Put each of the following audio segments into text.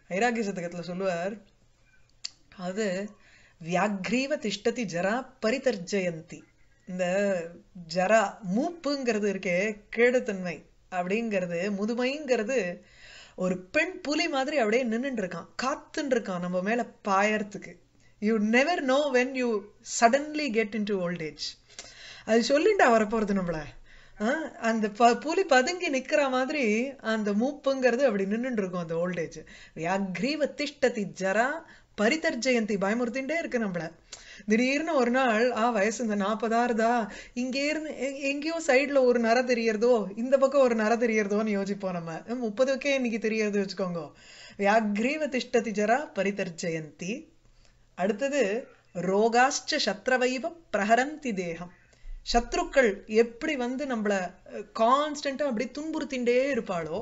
வைராகிய சதகத்துல சொல்லுவார் அது வியாக்ரீவ திஷ்டதி ஜரா பரிதர்ஜயந்தி இந்த ஜரா மூப்புங்கிறது இருக்கே கேடுத்தன்மை அப்படிங்கிறது முதுமைங்கிறது ஒரு பெண் புலி மாதிரி அப்படியே நின்னுட்டு இருக்கான் காத்துன்னு இருக்கான் நம்ம மேல பாயறதுக்கு you never know when you suddenly get in to old age அது சொல்லிட்டா வரப்போறது நம்மள ஆ, அந்த ப- புலி பதுங்கி நிக்கிற மாதிரி அந்த மூப்புங்கிறது அப்படி நின்னுட்டு இருக்கும் அந்த ஓல்டேஜ் வியாக்ரீவ திஷ்டதி ஜரா பரிதர்ஜயந்தி பயமுறுத்திண்டே இருக்கு நம்மள திடீர்னு ஒரு நாள் ஆ வயசு இந்த நாற்பதாறுதா இங்கே இருந்து எ- எங்கேயோ சைடுல ஒரு நர தெரியறதோ இந்த பக்கம் ஒரு நர தெரியறதோன்னு யோசிப்போம் நம்ம அஹ் முப்பதுக்கே இன்னைக்கு தெரியறது வச்சுக்கோங்க வியாக்ரீவ திஷ்டதி ஜரா பரிதர்ஜயந்தி அடுத்தது ரோகாஷ்ட சத்ரவைவ பிரஹரந்தி தேகம் சத்ருக்கள் எப்படி வந்து நம்மள கான்ஸ்டன்டா அப்படி துன்புறுத்திண்டே இருப்பாளோ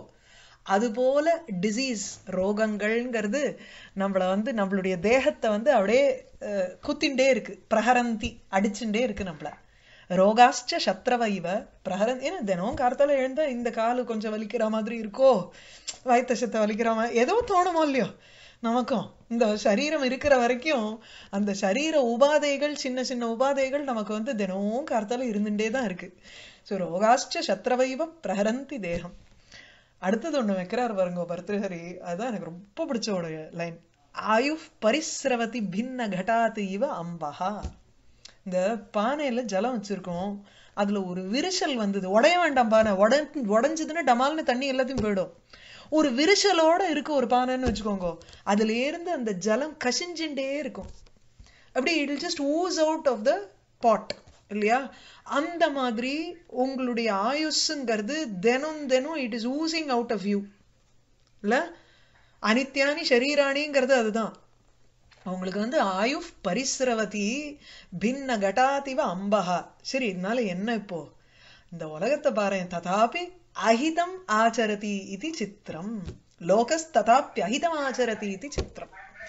அதுபோல டிசீஸ் ரோகங்கள்ங்கிறது நம்மள வந்து நம்மளுடைய தேகத்தை வந்து அப்படியே அஹ், குத்திண்டே இருக்கு பிரஹரந்தி அடிச்சுட்டே இருக்கு நம்மள ரோகாஷ்ட சத்ரவைவ பிரஹரன் ஏன்னா தினம் கார்த்தால எழுந்தா இந்த காலு கொஞ்சம் வலிக்கிற மாதிரி இருக்கோ வயிற்று சத்தை வலிக்கிற மாதிரி ஏதோ தோணுமோ இல்லையோ நமக்கும் இந்த சரீரம் இருக்கிற வரைக்கும் அந்த சரீர உபாதைகள் சின்ன சின்ன உபாதைகள் நமக்கு வந்து தினமும் கார்த்தால இருந்துட்டே தான் இருக்கு ஸோ ரோகாஷ்ட சத்ரவைவ பிரஹரந்தி தேகம் அடுத்தது ஒண்ணு வைக்கிறார் பாருங்க பர்திருஹரி அதுதான் எனக்கு ரொம்ப பிடிச்ச ஒரு லைன் ஆயு பரிசிரவதி பின்ன கட்டாத்து இவ அம்பஹா இந்த பானையில ஜலம் வச்சிருக்கோம் அதுல ஒரு விரிசல் வந்தது உடைய வேண்டாம் பானை உட உடைஞ்சதுன்னா டமால்னு தண்ணி எல்லாத்தையும் போயிடும் ஒரு விரிசலோட இருக்கு ஒரு பானைன்னு வச்சுக்கோங்க அதுல இருந்து அந்த ஜலம் கசிஞ்சுட்டே இருக்கும் அப்படி it just ooze out of the pot இல்லையா அந்த மாதிரி உங்களுடைய ஆயுஸ்ங்கிறது தினம் தினம் it is oozing out of you இல்ல அனித்யானி ஷரீராணிங்கிறது அதுதான் அவங்களுக்கு வந்து ஆயு பரிசிரவதி பின்ன கட்டாதிவ அம்பஹா சரி இதனால என்ன இப்போ இந்த உலகத்தை பாரு ததாபி அஹிதம் ஆச்சரதி இது சித்திரம் லோகஸ் ததாப்பி அஹிதம் ஆச்சரதி இது சித்திரம்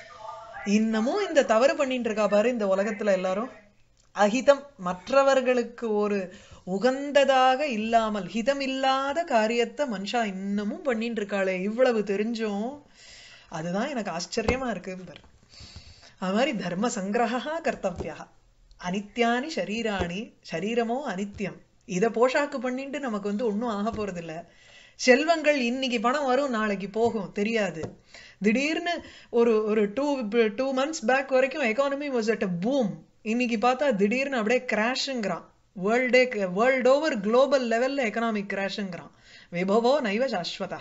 இன்னமும் இந்த தவறு பண்ணிட்டு இருக்கா பாரு இந்த உலகத்துல எல்லாரும் அஹிதம் மற்றவர்களுக்கு ஒரு உகந்ததாக இல்லாமல் ஹிதம் இல்லாத காரியத்தை மனுஷா இன்னமும் பண்ணிட்டு இருக்காளே இவ்வளவு தெரிஞ்சும் அதுதான் எனக்கு ஆச்சரியமா இருக்கு பாரு அது மாதிரி தர்ம சங்கிரகா கர்த்தவியா அனித்யானி ஷரீராணி சரீரமோ அனித்யம் இத போஷாக்கு பண்ணிட்டு நமக்கு வந்து ஒண்ணும் ஆக போறது இல்ல செல்வங்கள் இன்னைக்கு பணம் வரும் நாளைக்கு போகும் தெரியாது திடீர்னு ஒரு ஒரு டூ டூ மந்த்ஸ் பேக் வரைக்கும் economy was at a boom இன்னைக்கு பார்த்தா திடீர்னு அப்படியே கிராஷுங்கிறான் வேர்ல்டே வேர்ல்ட் ஓவர் குளோபல் லெவல்ல எக்கனாமிக் கிராஷுங்கிறான் விபவோ நைவ சாஸ்வதா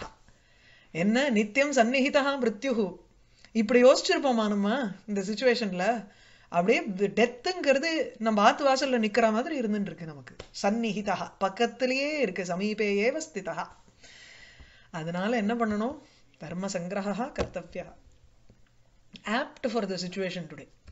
என்ன நித்தியம் சந்நிஹிதா மிருத்யுஹு இப்படி யோசிச்சிருப்போமா நம்ம இந்த சுச்சுவேஷன்ல அப்படியே டெத்துங்கிறது நம்ம ஆத்து வாசல்ல நிக்கிற மாதிரி இருந்துட்டு இருக்கு நமக்கு சந்நிஹிதா பக்கத்திலேயே இருக்கு சமீபேயே ஸ்திதா அதனால என்ன பண்ணணும் தர்ம சங்கிரகா கர்த்தவியா opt for the situation today